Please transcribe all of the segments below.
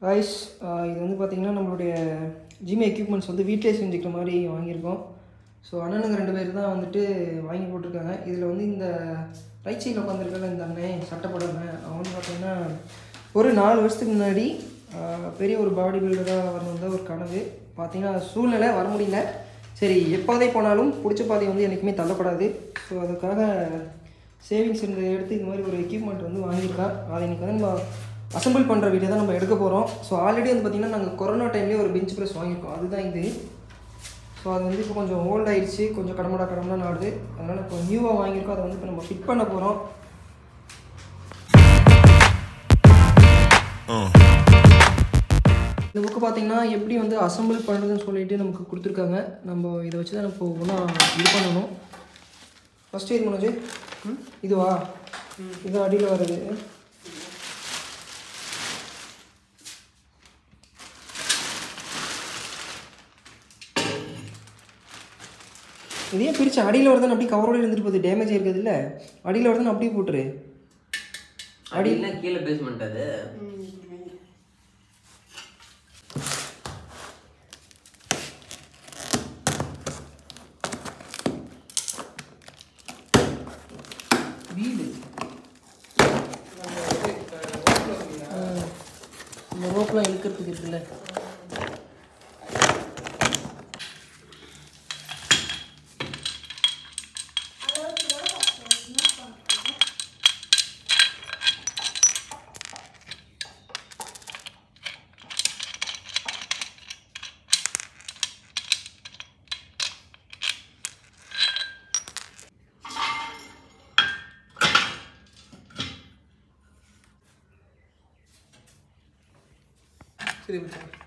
Guys இது வந்து பார்த்திங்கன்னா நம்மளுடைய ஜிம் எக்யூப்மெண்ட்ஸ் வந்து வீட்டிலே செஞ்சுக்கிற மாதிரி வாங்கியிருக்கோம் ஸோ அண்ணனுங்க ரெண்டு பேர் தான் வந்துட்டு வாங்கி போட்டிருக்காங்க இதில் வந்து இந்த ரைட் சைடில் உட்காந்துருக்கிற இந்த அண்ணன் சட்டை போடாமல் அவன் வந்து பார்த்தீங்கன்னா ஒரு நாலு வருஷத்துக்கு முன்னாடி ஆஹ், பெரிய ஒரு பாடி பில்டராக வரணும் தான் ஒரு கனவு பார்த்தீங்கன்னா சூழ்நிலை வர முடியல சரி எப்பாதை போனாலும் பிடிச்ச பாதை வந்து என்றைக்குமே தள்ளப்படாது ஸோ அதுக்காக சேவிங்ஸ் இருந்த எடுத்து இந்த மாதிரி ஒரு எக்யூப்மெண்ட் வந்து வாங்கியிருக்கான் அதை இன்னைக்கு வந்து நம்ம அசம்பிள் பண்ணுற வீடியோ தான் நம்ம எடுக்க போகிறோம் ஸோ ஆல்ரெடி வந்து பார்த்திங்கன்னா நாங்கள் கொரோனா டைம்லேயே ஒரு பெஞ்ச் ப்ரெஸ் வாங்கியிருக்கோம் அதுதான் இது ஸோ அது வந்து இப்போ கொஞ்சம் ஓல்ட் ஆயிடுச்சு கொஞ்சம் கடமடா கடமடா நாடுது அதனால் இப்போ நியூவாக வாங்கியிருக்கோம் அதை வந்து இப்போ நம்ம ஃபிட் பண்ண போகிறோம் இந்த புக்கு பார்த்தீங்கன்னா எப்படி வந்து அசம்பிள் பண்ணுறதுன்னு சொல்லிட்டு நமக்கு கொடுத்துருக்காங்க நம்ம இதை வச்சு தான் இப்போ ஒன்றா இது பண்ணணும் ஃபஸ்ட்டு இது மனோஜ் இதுவா இது அடியில் வருது இதையே பிரித்து அடியில் வருதுன்னு அப்படியே கவரோட இருந்துட்டு போகுது டேமேஜ் இருக்குது இல்லை அடியில் வருதுன்னு அப்படியே போட்டுரு அடி என்ன கீழே பேஸ்மெண்ட் அது வீடு இந்த ரோப்லாம் இழுக்கிறதுக்கு இருக்குல்ல சரி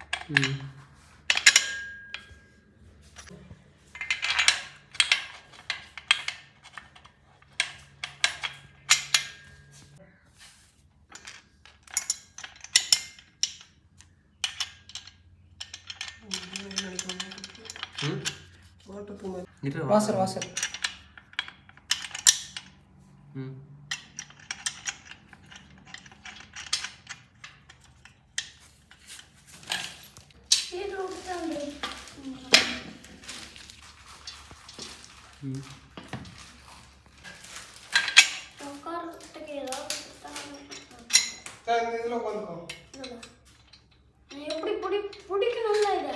வாசர் வாசர் ம் இதில் உட்காந்துக்கோ எப்படி பிடி பிடிக்கணும்ல இதை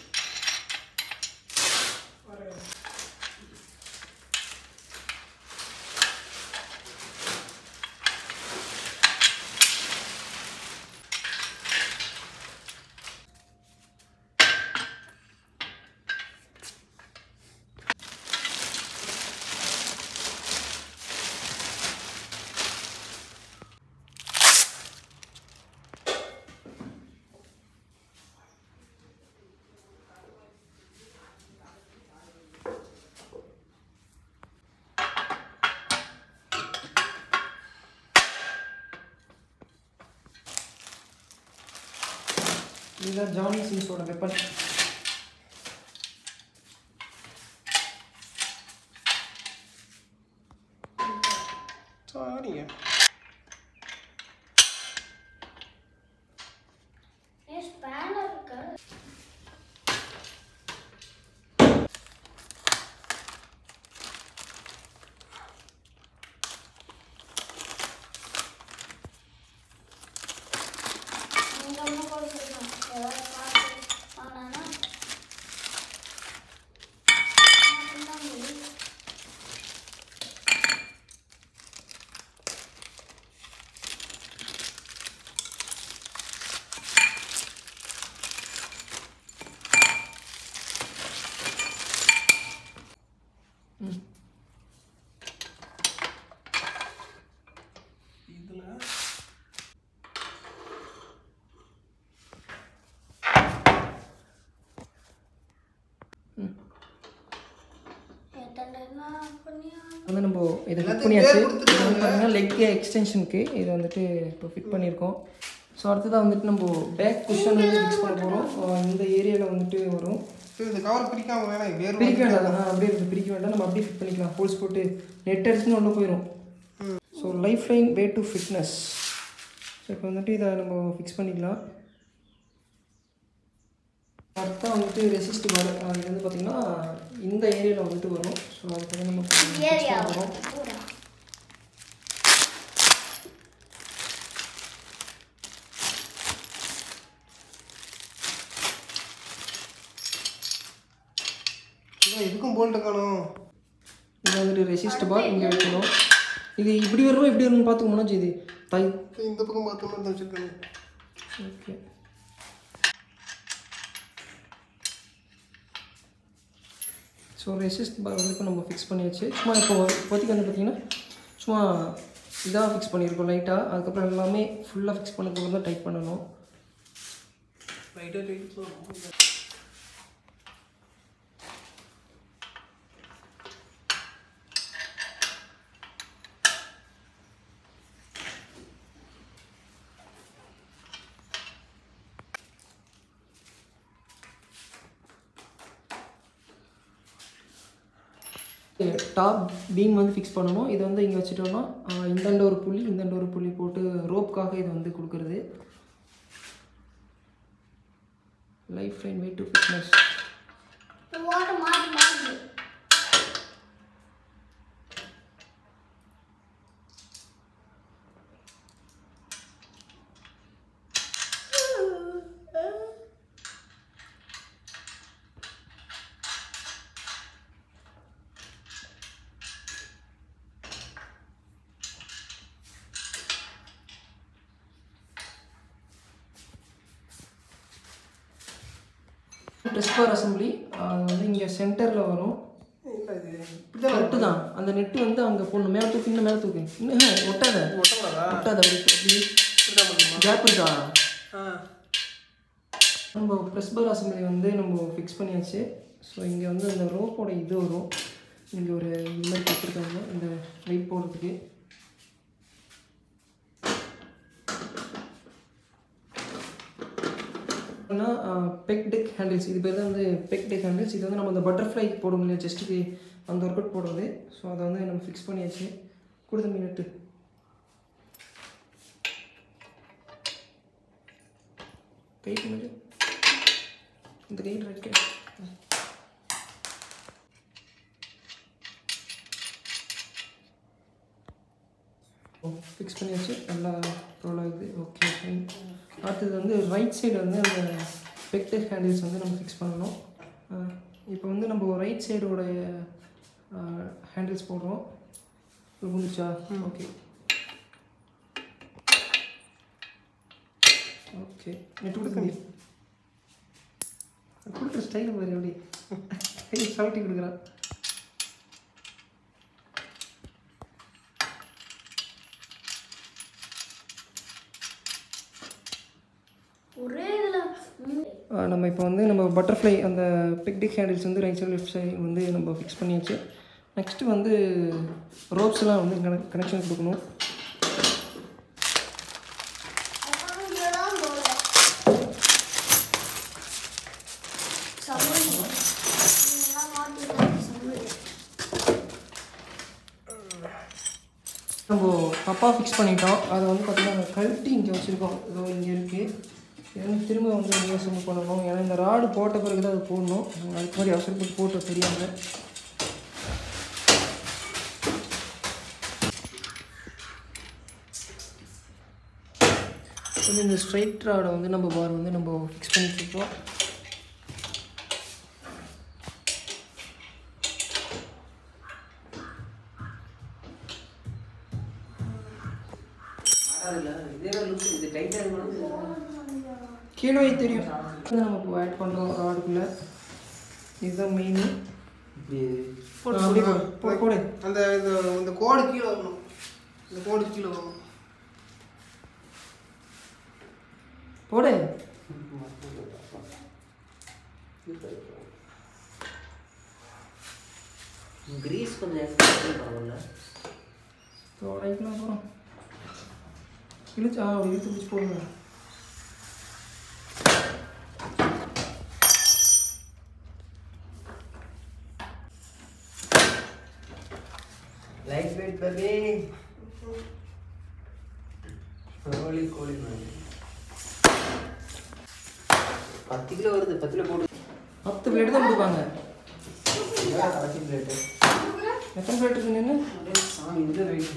இதுதான் ஜானி சீஸோட வெப்பன் சாரிங்க ஏன் ஸ்பேனர் இருக்கு எங்க அம்மா கொடுத்துருக்காங்க ஏதாவது பார்த்து வாங்கினா இதில் எத்தனை பண்ணியா வந்து நம்ம இதை ஃபிட் பண்ணியாச்சு இது வந்து பார்த்தீங்கன்னா லெக் எக்ஸ்டென்ஷனுக்கு இதை வந்துட்டு இப்போ ஃபிட் பண்ணியிருக்கோம் ஸோ அடுத்ததாக வந்துட்டு நம்ம பேக் குஷன் வந்து ஃபிக்ஸ் பண்ண போகிறோம் இந்த ஏரியாவில் வந்துட்டு வரும் சரி இந்த கவர் பிரிக்காம வேணாம் வேறு பிரிக்க வேண்டாம் ஆ, அப்படியே இருக்கு பிரிக்க வேண்டாம் நம்ம அப்படியே ஃபிட் பண்ணிக்கலாம் ஹோல்ஸ் போட்டு நெட் அடிச்சுன்னு உள்ள போயிடும் so life line way to fitness so இப்போ வந்துட்டு இதை நம்ம ஃபிக்ஸ் பண்ணிக்கலாம் அடுத்தா வந்துட்டு ரெசிஸ்ட் பார் அது வந்து பார்த்திங்கன்னா இந்த ஏரியாவில் வந்துட்டு வரும் ஸோ அதுக்கு வந்து நம்ம fix ஏரியா பண்ண போறோம். பூரா இதான் இதுக்கும் போல்ட்டு காணும் இது வந்துட்டு ரெசிஸ்ட் பார் இங்கே வைக்கணும் இது இப்படி வருமா இப்படி வரும்னு பார்த்துக்கோம்னா இது தை இந்த பக்கம் பார்த்தோம்னா தான் வச்சுருக்காங்க ஓகே ஸோ ரெசிஸ்ட் பார் வந்து இப்போ நம்ம ஃபிக்ஸ் பண்ணியாச்சு சும்மா இப்போ இப்போதைக்கு வந்து பார்த்திங்கன்னா சும்மா இதாக ஃபிக்ஸ் பண்ணியிருக்கோம் லைட்டாக அதுக்கப்புறம் எல்லாமே ஃபுல்லாக ஃபிக்ஸ் பண்ணதுக்கப்புறம் தான் டைட் பண்ணணும் லைட்டாக டைட் டாப் பீம் வந்து ஃபிக்ஸ் பண்ணணும் இதை வந்து இங்கே வச்சுட்டோம்னா ஆஹ், இந்தாண்ட ஒரு புள்ளி இந்தாண்ட ஒரு புள்ளி போட்டு ரோப்காக இது வந்து கொடுக்குறது life line weight to fitness water மாற்றி மாற்றி ட்ரெஸ் பார் அசம்பிளி அது வந்து இங்கே சென்டரில் வரும் இல்லை இது இப்படிதான் கரெக்டு தான் அந்த நெட்டு வந்து அங்கே போடணும் மேலே தூக்கி இன்னும் மேலே தூக்கு இன்னும் ஹே, ஒட்டாத ஒட்டக்கூடாதா ஒட்டாத அப்படி அப்படி இப்படிதான் பண்ணுமா கேப் இருக்கா ஆ நம்ம ப்ரெஸ் பார் அசம்பிளி வந்து நம்ம ஃபிக்ஸ் பண்ணியாச்சு ஸோ இங்கே வந்து அந்த ரோப்போட இது வரும் இங்கே ஒரு இது மாதிரி கொடுத்துருக்காங்க இந்த வெயிட் போடுறதுக்கு ஆனால் பெக் டெக் ஹேண்டில்ஸ் இது பேர் தான் வந்து பெக் டெக் ஹேண்டில்ஸ் இது வந்து நம்ம அந்த பட்டர்ஃப்ளை போடுவோம் இல்லையா செஸ்ட்டுக்கு அந்த ஒர்க் அவுட் போடுறது ஸோ அதை வந்து நம்ம ஃபிக்ஸ் பண்ணியாச்சு கொடுத்த மினிட்டு கை பண்ணு இந்த கை ரைட் கை ஃபிக்ஸ் பண்ணியாச்சு நல்லா ரோல் ஆகுது ஓகே ஃபைன் அடுத்தது வந்து ரைட் சைடு வந்து அந்த பெக்டர் ஹேண்டில்ஸ் வந்து நம்ம ஃபிக்ஸ் பண்ணணும் இப்போ வந்து நம்ம ரைட் சைடோட ஹேண்டில்ஸ் போடுறோம் முடிச்சா ஓகே ஓகே நெட் கொடுக்க கொடுக்குற ஸ்டைல் பாரு எப்படி கை சவுட்டி கொடுக்குறான் ஒரே இதில் ஆஹ் நம்ம இப்போ வந்து நம்ம பட்டர்ஃப்ளை அந்த பிக்டிக் ஹேண்டில்ஸ் வந்து ரைட் சைடு லெஃப்ட் சைடு வந்து நம்ம ஃபிக்ஸ் பண்ணியாச்சு நெக்ஸ்ட்டு வந்து ரோப்ஸ்லாம் வந்து கனெக்ஷன் கொடுக்கணும் தான் போல சமையல் இதெல்லாம் மாற்றிக்கலாம் சமையல் நம்ம தப்பாக ஃபிக்ஸ் பண்ணிட்டோம் அதை வந்து பார்த்திங்கன்னா கழட்டி இங்கே வச்சுருக்கோம் இதோ இங்கே இருக்குது இது வந்து திரும்ப வந்து ரிவர்சல் பண்ணணும் ஏன்னா இந்த ராடு போட்ட பிறகு தான் அது போடணும் நாங்கள் அதுக்கு மாதிரி அவசரப்பட்டு போட்டு தெரியாமல் வந்து இந்த ஸ்ட்ரைட் ராடை வந்து நம்ம பார் வந்து நம்ம ஃபிக்ஸ் பண்ணிட்டுருக்கோம் ஆடாதுல்ல இதே லுக் இது டைட்டாக இருக்கணும் கீழே தெரியும் இது நம்ம இப்போ ஆட் பண்ணுறோம் ராடுக்குள்ளே இதுதான் மெயின் இப்படி அப்படி போடு போடு போடு அந்த இந்த இந்த கோடு கீழே வரணும் இந்த கோடு கீழே வரணும் போடு கிரீஸ் கொஞ்சம் எக்ஸ்ட்ரா பரவாயில்ல உடைக்கலாம் அப்புறம் இழுச்சு ஆ அப்படி இழுத்து பிடிச்சி போடுங்க லைட் வெயிட் பேபி கோழி கோழி மாதிரி பத்து கிலோ வருது பத்து கிலோ போட்டு பத்து பிளேட் தான் கொடுப்பாங்க கடைசி பிளேட்டு எத்தனை பிளேட் இருக்கு நின்று சாமி இந்த வெயிட்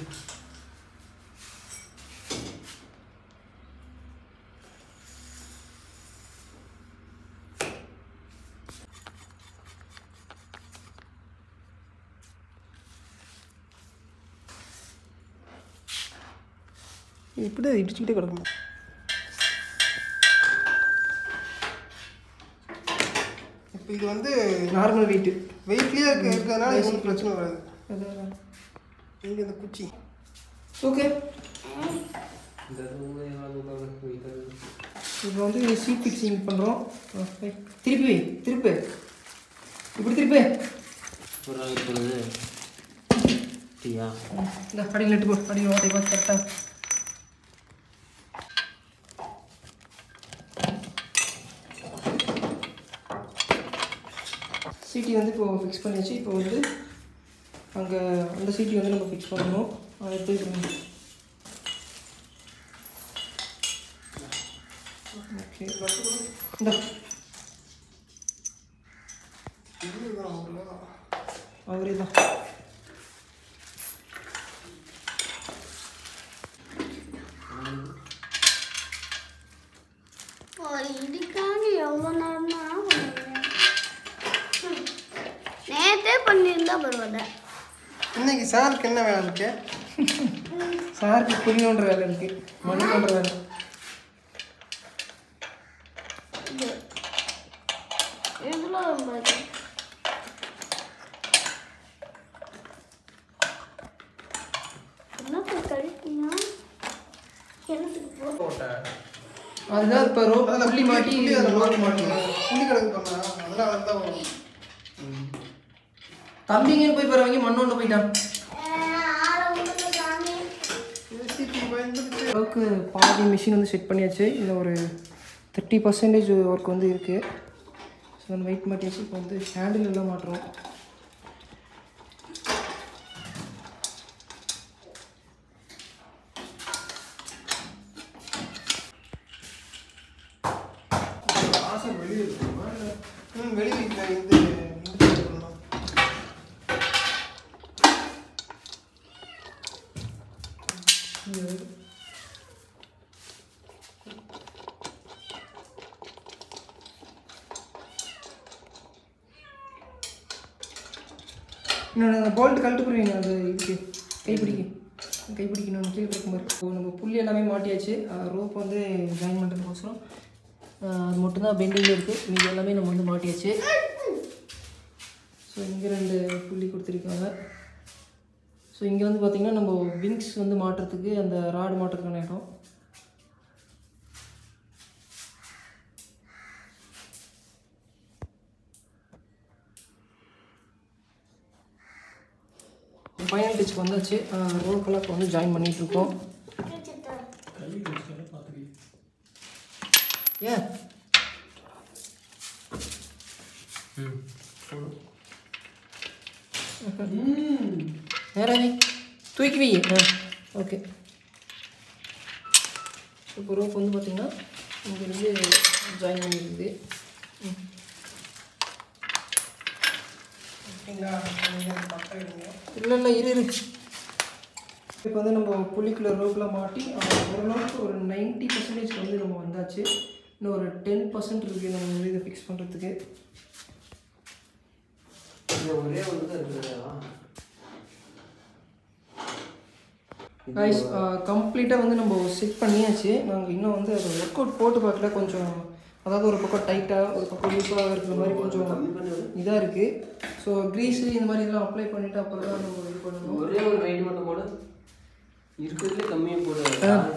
இப்படி இடிச்சுக்கிட்டே கிடக்கும் இப்போ இது வந்து நார்மல் வெயிட்டு வெயிட்லேயே இருக்க இருக்கிறதுனால இது ஒன்றும் பிரச்சனை வராது இங்கே இந்த குச்சி ஓகே இந்த ரூம் எவ்வளோ வெயிட் ஆகுது இப்போ வந்து சீட் ஃபிக்ஸிங் பண்ணுறோம் திருப்பி வை திருப்பு இப்படி திருப்பு ஒரு நாள் இருக்கிறது டீயா இந்த அடியில் நட்டு போ அடியில் ஓட்டை பார்த்து கரெக்டாக சீட்டி வந்து இப்போ ஃபிக்ஸ் பண்ணியாச்சு இப்போ வந்து அங்கே அந்த சீட்டி வந்து நம்ம ஃபிக்ஸ் பண்ணணும் அதை எடுத்து ஓகே இந்த அவரே தான் ஒரு இதுக்காக எவ்வளோ நேரம்னா நேற்றே பண்ணியிருந்தா பரவாயில்ல இன்னைக்கு சாருக்கு என்ன வேலை இருக்கு சாருக்கு புரியணுன்ற வேலை இருக்கு மணி பண்ணுற வேலை இது எவ்வளோ பாரு என்ன கழிக்கீங்க எனக்கு போ அதுதான் இப்போ ரோ அதில் புள்ளி மாட்டி புள்ளி அதில் மாட்டி மாட்டணும் புள்ளி கணக்கு பண்ணா அதெல்லாம் அதுதான் வரும் தம்பிங்கன்னு போய் பாருவாங்க மண்ணோண்டு போயிட்டான் ஆற உங்களுக்கு சாமி ஏசிபி பயன்படுத்தி அளவுக்கு பாதி மிஷின் வந்து செட் பண்ணியாச்சு இதில் ஒரு தேர்ட்டி பர்சன்டேஜ் ஒர்க் வந்து இருக்குது ஸோ அந்த வெயிட் மாட்டியாச்சு இப்போ வந்து ஹேண்டில் எல்லாம் மாட்டுறோம் ஆசை வெளியே இருக்குமா இல்லை ம் வெளியே இல்லை இந்த இந்த side பண்ணணும். இன்னொன்று அந்த போல்ட் கழட்டு போடுவீங்க அது இதுக்கு கைப்பிடிக்கு கைப்பிடிக்கணும் கீழே இருக்கும் மாதிரி இப்போ நம்ம புள்ளி எல்லாமே மாட்டியாச்சு ரோப் வந்து ஜாயின் பண்ணுறதுக்கோசரம் அது மட்டும்தான் பெண்டிங்கில் இருக்குது மீதி எல்லாமே நம்ம வந்து மாட்டியாச்சு ஸோ இங்கே ரெண்டு புள்ளி கொடுத்துருக்காங்க ஸோ இங்கே வந்து பார்த்திங்கன்னா நம்ம விங்ஸ் வந்து மாட்டுறதுக்கு அந்த ராடு மாட்டுறதுக்கான இடம் ஃபைனல் டச்சுக்கு வந்தாச்சு ரோப்பெல்லாம் இப்போ வந்து ஜாயின் பண்ணிகிட்டு இருக்கோம் ஏன் நேராக தூக்கி வை ஆ ஓகே இப்போ ரோப் வந்து பார்த்திங்கன்னா இங்கேருந்து ஜாயின் பண்ணியிருக்குது ம் ஓகேங்களா நீங்க பக்கம் எடுங்க. இல்லை இல்லை இரு இரு இப்போ வந்து நம்ம புள்ளிக்குள்ள ரோப்பில் மாட்டி அஹ், ஓரளவுக்கு ஒரு நைன்ட்டி பர்சன்டேஜ் வந்து நம்ம வந்தாச்சு இன்னும் ஒரு டென் பர்சன்ட் இருக்குது நம்ம வந்து இதை ஃபிக்ஸ் பண்ணுறதுக்கு இந்த ஒரே ஒன்று தான் இருக்குதா கைஸ் கம்ப்ளீட்டாக வந்து நம்ம செட் பண்ணியாச்சு நாங்கள் இன்னும் வந்து அதை ஒர்க் அவுட் போட்டு பார்க்கல கொஞ்சம் அதாவது ஒரு பக்கம் டைட்டாக ஒரு பக்கம் லூஸாக இருக்கிற மாதிரி கொஞ்சம் இதாக இருக்குது ஸோ க்ரீஸு இந்த மாதிரி இதெல்லாம் அப்ளை பண்ணிவிட்டு அப்புறம் தான் நம்ம இது பண்ணணும் ஒரே ஒரு ரைடு மட்டும் போடு இருக்கிறதுலே கம்மியாக போடு